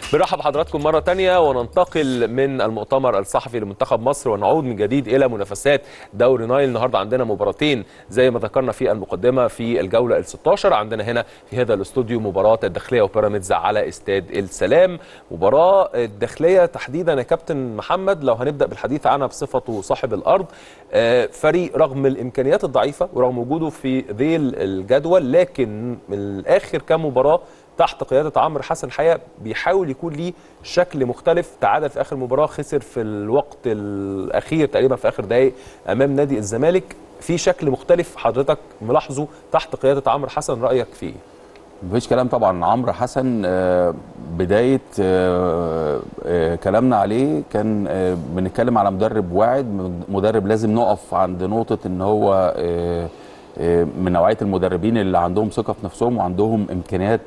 بنرحب بحضراتكم مرة تانية وننتقل من المؤتمر الصحفي لمنتخب مصر ونعود من جديد إلى منافسات دوري نايل النهاردة عندنا مباراتين زي ما ذكرنا في المقدمة في الجولة ال 16 عندنا هنا في هذا الاستوديو مباراة الداخلية وبيراميدز على استاد السلام مباراة الداخلية تحديدا يا كابتن محمد لو هنبدأ بالحديث عنها بصفته صاحب الأرض آه، فريق رغم الإمكانيات الضعيفة ورغم وجوده في ذيل الجدول لكن من الآخر كمباراة تحت قياده عمرو حسن الحقيقه بيحاول يكون ليه شكل مختلف تعادل في اخر مباراه خسر في الوقت الاخير تقريبا في اخر دقائق امام نادي الزمالك في شكل مختلف حضرتك ملاحظه تحت قياده عمرو حسن رايك فيه مفيش كلام طبعا عمرو حسن آه، بدايه آه، آه، كلامنا عليه كان آه، بنتكلم على مدرب واعد مدرب لازم نقف عند نقطه ان هو آه، آه، من نوعيه المدربين اللي عندهم ثقه في نفسهم وعندهم امكانيات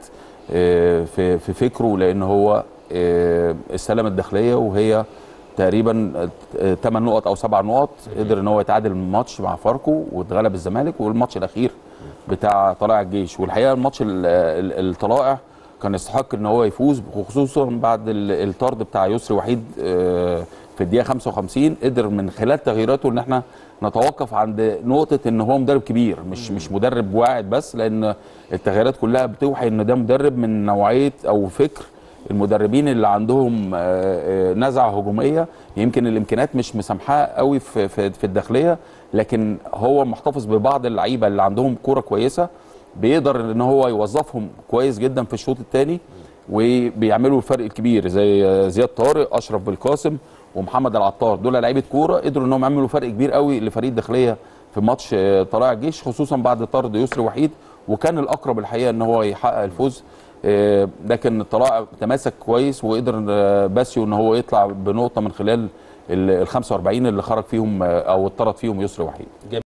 آه، في في فكره لان هو آه، استلم الداخليه وهي تقريبا 8 نقط او 7 نقط قدر ان هو يتعادل الماتش مع فاركو واتغلب الزمالك والماتش الاخير بتاع طلائع الجيش والحقيقه الماتش ال- ال- الطلائع كان يستحق ان هو يفوز خصوصا بعد ال- الطرد بتاع يسري وحيد آه، في الدقيقه 55 قدر من خلال تغييراته ان احنا نتوقف عند نقطه ان هو مدرب كبير مش مش مدرب واعد بس لان التغييرات كلها بتوحي ان ده مدرب من نوعيه او فكر المدربين اللي عندهم آه، آه، نزعه هجوميه يمكن الامكانيات مش مسامحاه قوي في في في الداخليه لكن هو محتفظ ببعض اللعيبه اللي عندهم كوره كويسه بيقدر ان هو يوظفهم كويس جدا في الشوط الثاني وبيعملوا الفرق الكبير زي آه، زياد طارق اشرف بالقاسم ومحمد العطار دول لعيبه كوره قدروا انهم يعملوا فرق كبير قوي لفريق الداخليه في ماتش آه، طلائع الجيش خصوصا بعد طرد يسري وحيد وكان الاقرب الحقيقه ان هو يحقق الفوز آه، لكن الطلائع تماسك كويس وقدر آه، باسيو ان هو يطلع بنقطه من خلال ال 45 اللي خرج فيهم آه، او اتطرد فيهم يسري وحيد